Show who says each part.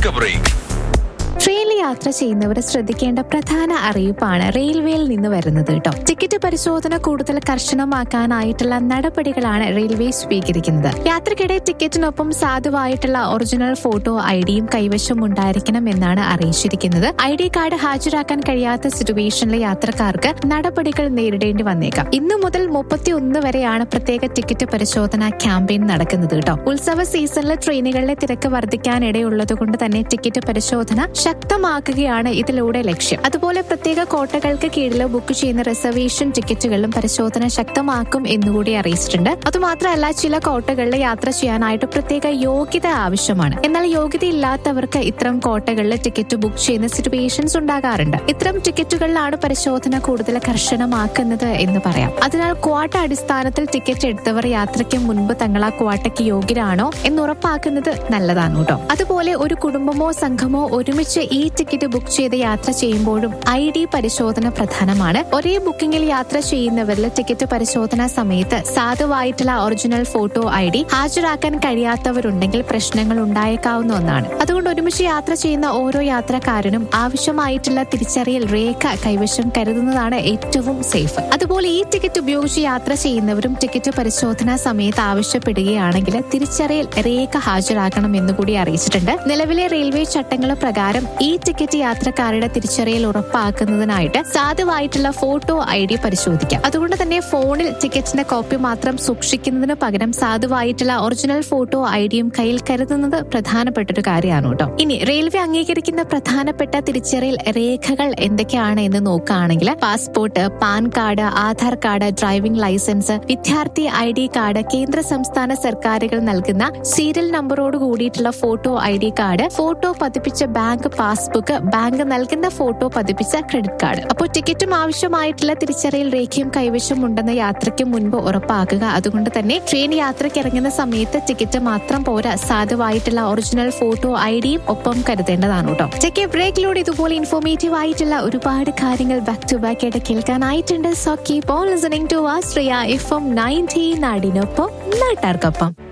Speaker 1: Take a break.
Speaker 2: ട്രെയിനിൽ യാത്ര ചെയ്യുന്നവർ ശ്രദ്ധിക്കേണ്ട പ്രധാന അറിയിപ്പാണ് റെയിൽവേയിൽ നിന്ന് വരുന്നത് കേട്ടോ ടിക്കറ്റ് പരിശോധന കൂടുതൽ കർശനമാക്കാനായിട്ടുള്ള നടപടികളാണ് റെയിൽവേ സ്വീകരിക്കുന്നത് യാത്രക്കിടെ ടിക്കറ്റിനൊപ്പം സാധുവായിട്ടുള്ള ഒറിജിനൽ ഫോട്ടോ ഐ ഡിയും കൈവശം ഉണ്ടായിരിക്കണം എന്നാണ് അറിയിച്ചിരിക്കുന്നത് ഐ ഡി കാർഡ് ഹാജരാക്കാൻ കഴിയാത്ത സിറ്റുവേഷനിലെ യാത്രക്കാർക്ക് നടപടികൾ നേരിടേണ്ടി വന്നേക്കാം ഇന്നു മുതൽ മുപ്പത്തി ഒന്ന് വരെയാണ് പ്രത്യേക ടിക്കറ്റ് പരിശോധന ക്യാമ്പയിൻ നടക്കുന്നത് കേട്ടോ ഉത്സവ സീസണിൽ ട്രെയിനുകളിലെ തിരക്ക് വർദ്ധിക്കാനിടയുള്ളത് കൊണ്ട് തന്നെ ടിക്കറ്റ് പരിശോധന ശക്തമാക്കുകയാണ് ഇതിലൂടെ ലക്ഷ്യം അതുപോലെ പ്രത്യേക കോട്ടകൾക്ക് കീഴിൽ ബുക്ക് ചെയ്യുന്ന റിസർവേഷൻ ടിക്കറ്റുകളിലും പരിശോധന ശക്തമാക്കും എന്നുകൂടി അറിയിച്ചിട്ടുണ്ട് അതുമാത്രമല്ല ചില കോട്ടകളിൽ യാത്ര ചെയ്യാനായിട്ട് പ്രത്യേക യോഗ്യത ആവശ്യമാണ് എന്നാൽ യോഗ്യതയില്ലാത്തവർക്ക് ഇത്തരം കോട്ടകളിൽ ടിക്കറ്റ് ബുക്ക് ചെയ്യുന്ന സിറ്റുവേഷൻസ് ഉണ്ടാകാറുണ്ട് ഇത്തരം ടിക്കറ്റുകളിലാണ് പരിശോധന കൂടുതൽ കർശനമാക്കുന്നത് എന്ന് പറയാം അതിനാൽ ക്വാട്ട അടിസ്ഥാനത്തിൽ ടിക്കറ്റ് എടുത്തവർ യാത്രയ്ക്ക് മുൻപ് തങ്ങൾ ആ ക്വാട്ടയ്ക്ക് യോഗ്യരാണോ എന്ന് ഉറപ്പാക്കുന്നത് നല്ലതാണ് കേട്ടോ അതുപോലെ ഒരു കുടുംബമോ സംഘമോ ഒരുമിച്ച് ഈ ടിക്കറ്റ് ബുക്ക് ചെയ്ത് യാത്ര ചെയ്യുമ്പോഴും ഐ ഡി പരിശോധന പ്രധാനമാണ് ഒരേ ബുക്കിംഗിൽ യാത്ര ചെയ്യുന്നവരിൽ ടിക്കറ്റ് പരിശോധന സമയത്ത് സാധുവായിട്ടുള്ള ഒറിജിനൽ ഫോട്ടോ ഐ ഡി ഹാജരാക്കാൻ കഴിയാത്തവരുണ്ടെങ്കിൽ പ്രശ്നങ്ങൾ ഉണ്ടായേക്കാവുന്ന ഒന്നാണ് അതുകൊണ്ട് ഒരുമിച്ച് യാത്ര ചെയ്യുന്ന ഓരോ യാത്രക്കാരനും ആവശ്യമായിട്ടുള്ള തിരിച്ചറിയൽ രേഖ കൈവശം കരുതുന്നതാണ് ഏറ്റവും സേഫ് അതുപോലെ ഈ ടിക്കറ്റ് ഉപയോഗിച്ച് യാത്ര ചെയ്യുന്നവരും ടിക്കറ്റ് പരിശോധനാ സമയത്ത് ആവശ്യപ്പെടുകയാണെങ്കിൽ തിരിച്ചറിയൽ രേഖ ഹാജരാക്കണം എന്നുകൂടി അറിയിച്ചിട്ടുണ്ട് നിലവിലെ റെയിൽവേ ചട്ടങ്ങൾ പ്രകാരം ഈ ടിക്കറ്റ് യാത്രക്കാരുടെ തിരിച്ചറിയൽ ഉറപ്പാക്കുന്നതിനായിട്ട് സാധുവായിട്ടുള്ള ഫോട്ടോ ഐ ഡി പരിശോധിക്കാം അതുകൊണ്ട് തന്നെ ഫോണിൽ ടിക്കറ്റിന്റെ കോപ്പി മാത്രം സൂക്ഷിക്കുന്നതിന് പകരം സാധുവായിട്ടുള്ള ഒറിജിനൽ ഫോട്ടോ ഐ ഡിയും കയ്യിൽ കരുതുന്നത് പ്രധാനപ്പെട്ട ഒരു കാര്യമാണ് കേട്ടോ ഇനി റെയിൽവേ അംഗീകരിക്കുന്ന പ്രധാനപ്പെട്ട തിരിച്ചറിയൽ രേഖകൾ എന്തൊക്കെയാണ് എന്ന് നോക്കുകയാണെങ്കിൽ passport PAN card Aadhaar card driving licence വിദ്യാർത്ഥി ഐ ഡി കാർഡ് കേന്ദ്ര സംസ്ഥാന സർക്കാരുകൾ നൽകുന്ന സീരിയൽ നമ്പറോട് കൂടിയിട്ടുള്ള photo I D card photo പതിപ്പിച്ച ബാങ്ക് പാസ്ബുക്ക് ബാങ്ക് നൽകുന്ന ഫോട്ടോ പതിപ്പിച്ച ക്രെഡിറ്റ് കാർഡ് അപ്പോൾ ടിക്കറ്റും ആവശ്യമായിട്ടുള്ള തിരിച്ചറിയൽ രേഖയും കൈവശം ഉണ്ടെന്ന് യാത്രയ്ക്ക് മുൻപ് ഉറപ്പാക്കുക അതുകൊണ്ട് തന്നെ ട്രെയിൻ യാത്രയ്ക്ക് ഇറങ്ങുന്ന സമയത്ത് ടിക്കറ്റ് മാത്രം പോരാ സാധുവായിട്ടുള്ള ഒറിജിനൽ ഫോട്ടോ ഐ ഡിയും ഒപ്പം കരുതേണ്ടതാണ് കേട്ടോ ചെക്ക് ബ്രേക്കിലൂടെ ഇതുപോലെ ഇൻഫോർമേറ്റീവ് ആയിട്ടുള്ള ഒരുപാട് കാര്യങ്ങൾ ബാക്ക് ടു ബാക്ക് ആയിട്ട് കേൾക്കാനായിട്ടുണ്ട് so keep on listening to Austria F M nineteen നാടിനൊപ്പം നാട്ടാർക്കൊപ്പം